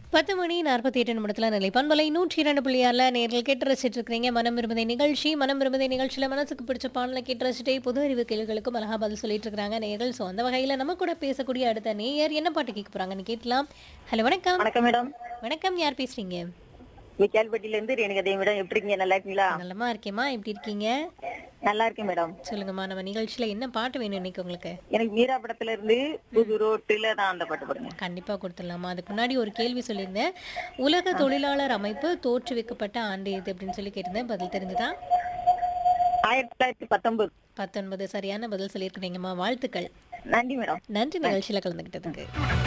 பத்து மணி நாற்பத்தி எட்டு நிமிடத்தில் நிலை பண்பலை நூற்றி இரண்டு புள்ளியாரில் நேரில் கேட்டு ரசிச்சுட்டு இருக்கிறீங்க மனம் விரும்புதை நிகழ்ச்சி மனம் விரும்புதை நிகழ்ச்சியில் மனசுக்கு பிடிச்ச பாடலை கேட்டு ரசிச்சுட்டே பொது அறிவு கேள்விகளுக்கும் அழகா பதில் சொல்லிட்டு இருக்காங்க நேர்கள் ஸோ அந்த வகையில் நம்ம கூட பேசக்கூடிய அடுத்த நேயர் என்ன பாட்டு கேட்க போறாங்கன்னு கேட்கலாம் ஹலோ வணக்கம் வணக்கம் மேடம் வணக்கம் யார் பேசுறீங்க விக்கால்பட்டியில இருந்து ரேணுகா தேவி மேடம் எப்படி இருக்கீங்க நல்லா இருக்கீங்களா நல்லமா இருக்கேம்மா எப்படி இருக்கீங்க நல்லா இருக்கேன் மேடம் சொல்லுங்கம்மா நம்ம நிகழ்ச்சியில என்ன பாட்டு வேணும் இன்னைக்கு உங்களுக்கு எனக்கு மீரா படத்துல இருந்து புது ரோட்டுல தான் அந்த பாட்டு பாடுங்க கண்டிப்பா கொடுத்துடலாமா அதுக்கு முன்னாடி ஒரு கேள்வி சொல்லியிருந்தேன் உலக தொழிலாளர் அமைப்பு தோற்றுவிக்கப்பட்ட ஆண்டு எது அப்படின்னு சொல்லி கேட்டிருந்தேன் பதில் தெரிஞ்சுதா ஆயிரத்தி தொள்ளாயிரத்தி பத்தொன்பது பத்தொன்பது சரியான பதில் சொல்லியிருக்கிறீங்கம்மா வாழ்த்துக்கள் நன்றி மேடம் நன்றி நிகழ்ச்சியில் கலந்துக்கிட்டதுக்கு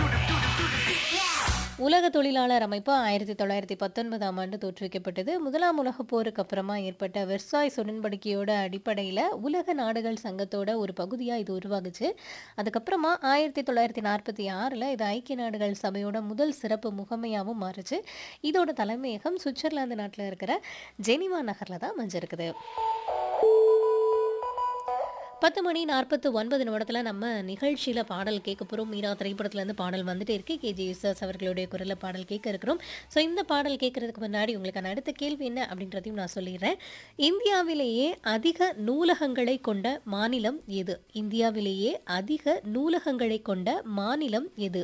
உலக தொழிலாளர் அமைப்பு ஆயிரத்தி தொள்ளாயிரத்தி பத்தொன்பதாம் ஆண்டு தோற்றுவிக்கப்பட்டது முதலாம் உலகப் போருக்கு அப்புறமா ஏற்பட்ட வெர்சாய்ஸ் உடன்படிக்கையோட அடிப்படையில் உலக நாடுகள் சங்கத்தோட ஒரு பகுதியாக இது உருவாகுச்சு அதுக்கப்புறமா ஆயிரத்தி தொள்ளாயிரத்தி நாற்பத்தி ஆறில் இது ஐக்கிய நாடுகள் சபையோட முதல் சிறப்பு முகமையாகவும் மாறுச்சு இதோட தலைமையகம் சுவிட்சர்லாந்து நாட்டில் இருக்கிற ஜெனிவா நகரில் தான் அமைஞ்சிருக்குது பத்து மணி நாற்பத்து ஒன்பது நிமிடத்தில் நம்ம நிகழ்ச்சியில் பாடல் கேட்க போகிறோம் மீரா திரைப்படத்துலேருந்து பாடல் வந்துட்டே இருக்கு கேஜி யேசுதாஸ் அவர்களுடைய குரலில் பாடல் கேட்க இருக்கிறோம் ஸோ இந்த பாடல் கேட்கறதுக்கு முன்னாடி உங்களுக்கான அடுத்த கேள்வி என்ன அப்படின்றதையும் நான் சொல்லிடுறேன் இந்தியாவிலேயே அதிக நூலகங்களை கொண்ட மாநிலம் எது இந்தியாவிலேயே அதிக நூலகங்களை கொண்ட மாநிலம் எது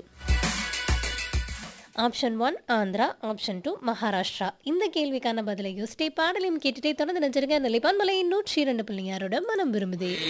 option one Andhra option two Maharashtra இந்த கேள்விக்கான பதிலை யோசிட்டே பாடலையும் கேட்டுட்டே தொடர்ந்து நினைச்சிருங்க நிலைப்பான் மலை நூற்றி இரண்டு பிள்ளையாரோட மனம் விரும்புதே